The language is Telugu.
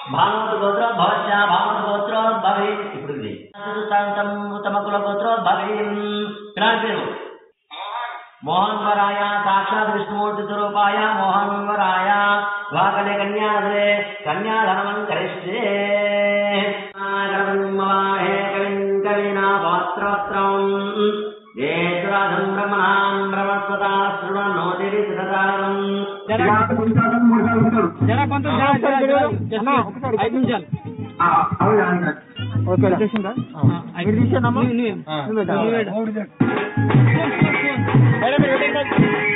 భానుమతి గోత్రోద్భవస్య భానుమతి గోత్రోద్భవి ఇప్పుడు ఇది సుతాంతం ఉత్తమకుల గోత్రోద్భవి పిలాడి పేరు మోహన్ వరాయ సాక్షాత్ విష్ణుమూర్తి స్వరూపాయ మోహన్ వరాయ వాకలే కన్యాధరే కన్యాధనమం కరిష్యే గణపతిమవాహే కవిం కవినా పాత్రోత్రం జేతురాజం బ్రహ్మణాం బ్రహ్మస్వతా శృణోతిరి సురదారం జరా కొంత ఐదు నిమిషాలు ఓకే ఐదు నిమిషాలు